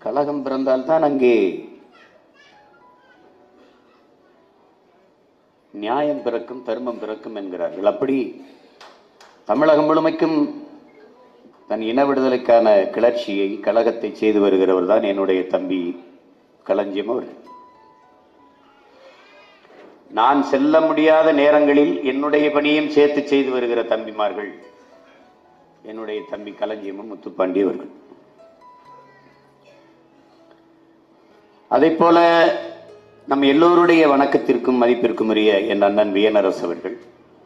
கலகம் பிறந்தால்தான் அங்கே நியாயம் பிறக்கும் தர்மம் பிறக்கும் என்கிறார்கள் அப்படி தமிழகம் முழுமைக்கும் தன் இன விடுதலைக்கான கிளர்ச்சியை கழகத்தை செய்து வருகிறவர் தான் என்னுடைய தம்பி களஞ்சியம் அவர்கள் நான் செல்ல முடியாத நேரங்களில் என்னுடைய பணியும் சேர்த்து செய்து வருகிற தம்பிமார்கள் என்னுடைய தம்பி களஞ்சியமும் முத்துப்பாண்டி அவர்கள் அதை போல நம் எல்லோருடைய வணக்கத்திற்கும் மதிப்பிற்கும் உரிய என் அண்ணன் வியனரசு அவர்கள்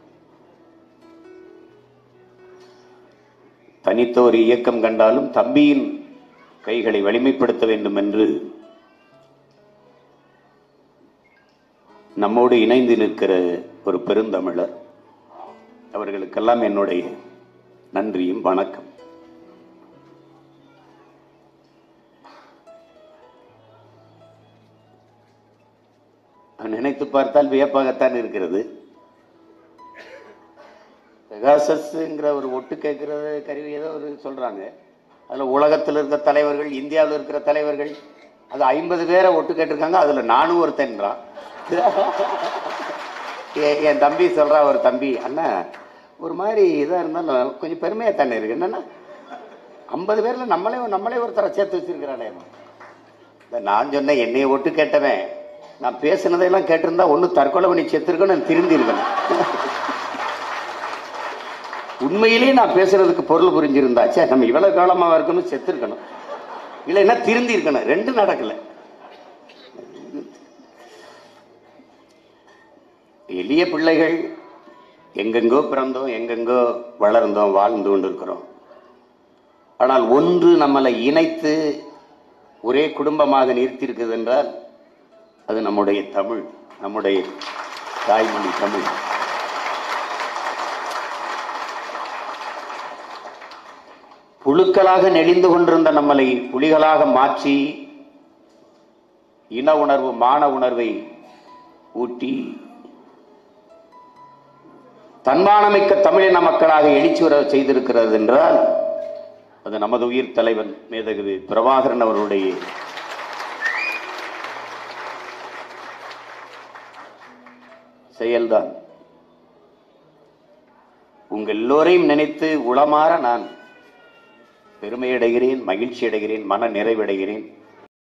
தனித்த ஒரு இயக்கம் கண்டாலும் தம்பியின் கைகளை வலிமைப்படுத்த வேண்டும் என்று நம்மோடு இணைந்து நிற்கிற ஒரு பெருந்தமிழர் அவர்களுக்கெல்லாம் என்னுடைய நன்றியும் வணக்கம் நினைத்து பார்த்தால் வியப்பாகத்தான் இருக்கிறது பெகாசஸ்ங்கிற ஒரு ஒட்டு கேட்கறது கருவி ஏதோ ஒரு சொல்றாங்க அதுல உலகத்தில் இருக்கிற தலைவர்கள் இந்தியாவில் இருக்கிற தலைவர்கள் அது ஐம்பது பேரை ஒட்டு கேட்டிருக்காங்க அதுல நானும் ஒருத்தன்றான் எ- என் தம்பி சொல்றா ஒரு தம்பி அண்ணா ஒரு மாதிரி இதா இருந்தாலும் கொஞ்சம் பெருமையா தானே இருக்கு என்னன்னா ஐம்பது பேர்ல நம்மளே நம்மளே ஒருத்தரை சேர்த்து வச்சிருக்கிறானே இந்த நான் சொன்னேன் என்னைய ஒட்டு கேட்டவன் நான் பேசுனதையெல்லாம் கேட்டிருந்தா ஒண்ணு தற்கொலை பண்ணி செத்துருக்கணும் திருந்தி இருக்கணும் உண்மையிலேயே நான் பேசுறதுக்கு பொருள் புரிஞ்சிருந்தா சே நம்ம இவ்வளவு காலமா இருக்கணும் செத்துருக்கணும் இல்லைன்னா திருந்தி இருக்கணும் ரெண்டும் நடக்கல எளிய பிள்ளைகள் எங்கெங்கோ பிறந்தோம் எங்கெங்கோ வளர்ந்தோம் வாழ்ந்து கொண்டிருக்கிறோம் ஆனால் ஒன்று நம்மளை இணைத்து ஒரே குடும்பமாக நிறுத்தியிருக்குது என்றால் அது நம்முடைய தமிழ் நம்முடைய தாய்மொழி தமிழ் புழுக்களாக நெளிந்து கொண்டிருந்த நம்மளை புலிகளாக மாற்றி இன உணர்வு மான உணர்வை ஊட்டி தன்மானமிக்க தமிழின மக்களாக எழுச்சி வர செய்திருக்கிறது என்றால் அது நமது உயிர் தலைவன் மேதகுதி பிரபாகரன் அவருடைய செயல்தான் உங்கள் எல்லோரையும் நினைத்து உளமாற நான் பெருமை அடைகிறேன் மகிழ்ச்சி அடைகிறேன் மன நிறைவடைகிறேன்